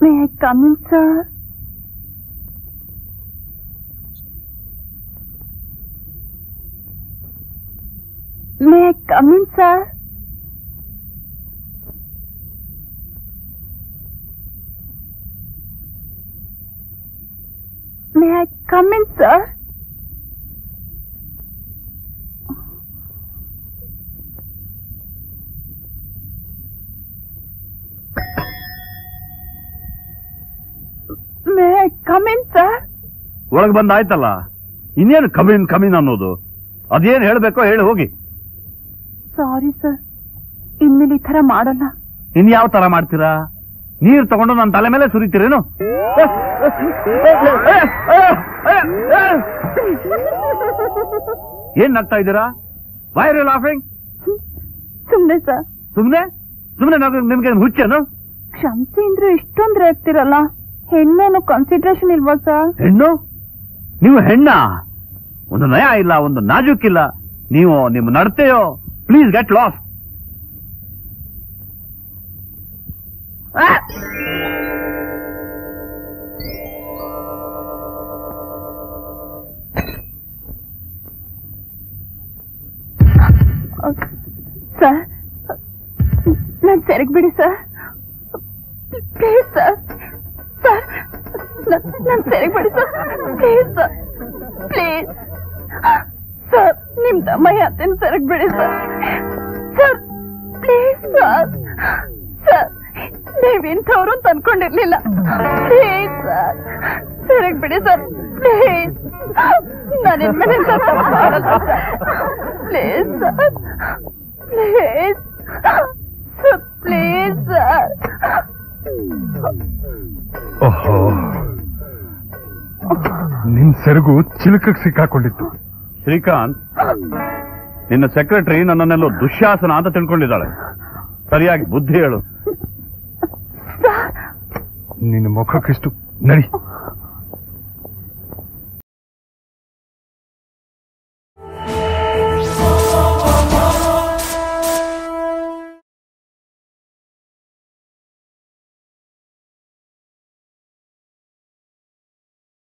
May I come in, sir? May I come in, sir? May I come in, sir? May I come in, sir? ಒಳಗೆ ಬಂದ ಆಯ್ತಲ್ಲ ಇನ್ನೇನು come in come in ಅನ್ನೋದು ಅದೇನ್ ಹೇಳ್ಬೇಕೋ ಹೇಳಿ ಹೋಗಿ ಸಾರಿ ಸರ್ ಇನ್ಮೇಲೆ ಈ ತರ ಮಾಡಲ್ಲ ಇನ್ಯಾವ ತರ ಮಾಡ್ತೀರಾ ನೀರ್ ತಗೊಂಡು ನನ್ನ ತಲೆ ಮೇಲೆ ಸುರಿತೀರೇನು ಏನ್ ನಗ್ತಾ ಇದ್ದೀರಾ ವೈ ಆರ್ ಯು ಲಾಫಿಂಗ್ ಸುಮ್ನೆ ಸರ್ ಸುಮ್ನೆ ಸುಮ್ನೆ ನಗು- ನಿಮ್ಗೆ ಹುಚ್ಚೇನು ಕ್ಷಮಿಸಿ ಅಂದ್ರೆ ಇಷ್ಟೊಂದ್ರೆ ಆಗ್ತಿರಲ್ಲ ಹೆಣ್ಣೇನು ಕನ್ಸಿಡ್ರೇಷನ್ ಇಲ್ವಾ ಸರ್ ಹೆಣ್ಣು ನೀವು ಹೆಣ್ಣ ಒಂದು ನಯ ಇಲ್ಲ ಒಂದು ನಾಜೂಕಿಲ್ಲ ನೀವು ನಿಮ್ಮ ನಡತೆಯೋ ಪ್ಲೀಸ್ ಗೆಟ್ ಲಾಸ್ ಸರ್ ನನ್ ಸೆರಗ್ ಬಿಡಿ ಸರ್ ಪ್ಲೀಸ್ ಸರ್ ಸರ್ ನನ್ ಸೆರಗ್ ಬಿಡಿ sir please sir please sir ನಿಮ್ ತಮ್ಮಯ್ಯ ಅತ್ತೇನು ಸೆರಗ್ ಬಿಡಿ sir sir please sir sir ನೀವ್ ಇಂಥವ್ರು ಅಂತ ಅನ್ಕೊಂಡಿರ್ಲಿಲ್ಲ ಪ್ಲೀಸ್ ಸರ್ ಸೆರಗ್ ಬಿಡಿ ಸರ್ ಪ್ಲೀಸ್ ನಾನು ಇನ್ಮೇಲೆ ಇಂಥ ತಪ್ಪು ಮಾಡಲ್ಲ please sir please sir please sir ಓಹೋ ನಿನ್ ಸೆರಗು ಚಿಲಕಕ್ಕೆ ಸಿಕ್ಕಾಕೊಂಡಿತ್ತು ಶ್ರೀಕಾಂತ್ ನಿನ್ನ ಸೆಕ್ರೆಟರಿ ನನ್ನನ್ನೆಲ್ಲೋ ದುಶ್ಯಾಸನ ಅಂತ ತಿಳ್ಕೊಂಡಿದ್ದಾಳೆ ಸರಿಯಾಗಿ ಬುದ್ಧಿ ಹೇಳು ನಿನ್ನ ಮುಖಕ್ಕಿಷ್ಟು ನಡಿ